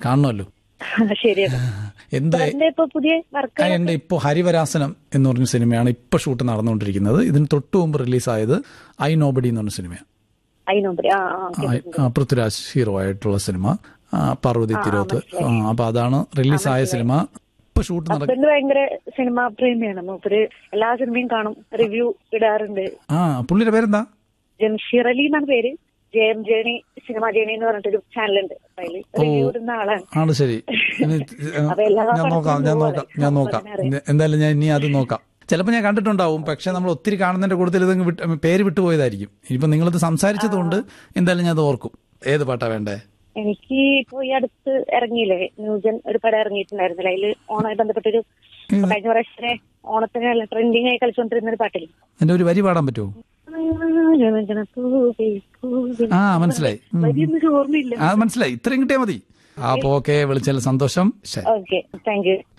കാണണമല്ലോ ശരിയാണ് എന്ത് സാറിന്റെ ഇപ്പൊ പുതിയ വർക്ക് ആ, എന്റെ ഇപ്പോൾ ഹരിവരാസനം എന്ന് പറഞ്ഞ സിനിമയാണ് ഇപ്പൊ ഷൂട്ട് നടന്നുകൊണ്ടിരിക്കുന്നത് ഇതിന് തൊട്ടു മുമ്പ് റിലീസായത് ഐ നോബഡി എന്ന് പറഞ്ഞ സിനിമയാണ് അതിനോമ്പരി ആ ആ ഓക്കെ ആ, ആ, പൃഥ്വിരാജ് ഹീറോ ആയിട്ടുള്ള സിനിമ ആ, പാർവതി തിരോത്ത് ആ, അപ്പൊ അതാണ് റിലീസായ സിനിമ ഇപ്പൊ ഷൂട്ട് നട ഹസ്ബൻഡ് ഭയങ്കര സിനിമ പ്രേമിയാണ് മൂപ്പര് എല്ലാ സിനിമയും കാണും റിവ്യൂ ഇടാറുണ്ട് ആ പുള്ളിയുടെ പേരെന്താ ജംഷീർ അലി എന്നാണ് പേര് J M journey cinema journey എന്ന് പറഞ്ഞിട്ടൊരു ചാനലുണ്ട് അതിൽ റിവ്യൂ ഇടുന്ന ആളാണ് ആണ് ശരി ഇനി, അപ്പൊ എല്ലാ ഞാൻ നോക്കാം ഞാൻ പടത്തിനും നോക്കാം ഞാൻ നോക്കാം ഇനി എന്തായാലും ഞാൻ ഇനി അത് നോക്കാം ചിലപ്പോൾ ഞാൻ കണ്ടിട്ടുണ്ടാവും പക്ഷെ നമ്മൾ ഒത്തിരി കാണുന്നതിന്റെ കൂട്ടത്തിൽ ഇത് വിട്ട് പേര് വിട്ടുപോയതായിരിക്കും ഇനിയിപ്പോ നിങ്ങളിത് സംസാരിച്ചതുകൊണ്ട് എന്തായാലും ഞാൻ അത് ഓർക്കും ഏത് പാട്ടാ വേണ്ടേ എനിക്ക് ഇപ്പൊ ഈ അടുത്ത് ഇറങ്ങിയില്ലേ ന്യൂജൻ ഒരു പടം ഇറങ്ങിയിട്ടുണ്ടായിരുന്നില്ല അതിൽ ഓണമായി ബന്ധപ്പെട്ടൊരു കഴിഞ്ഞ പ്രാവശ്യത്തെ ഓണത്തിന് നല്ല ട്രെൻഡിങ് ആയി കളിച്ചുകൊണ്ടിരുന്ന ഒരു പാട്ടില്ലേ എന്റെ ഒരു വരി പാടാൻ പറ്റുമോ ആ മനസ്സിലായി ഉം. വരിയൊന്നും ഓർമ്മയില്ല ആ മനസ്സിലായി ഇത്രയും കിട്ടിയാൽ മതി ആ അപ്പൊ ഓക്കെ വിളിച്ചാൽ സന്തോഷം ശരി ഓക്കെ താങ്ക് യു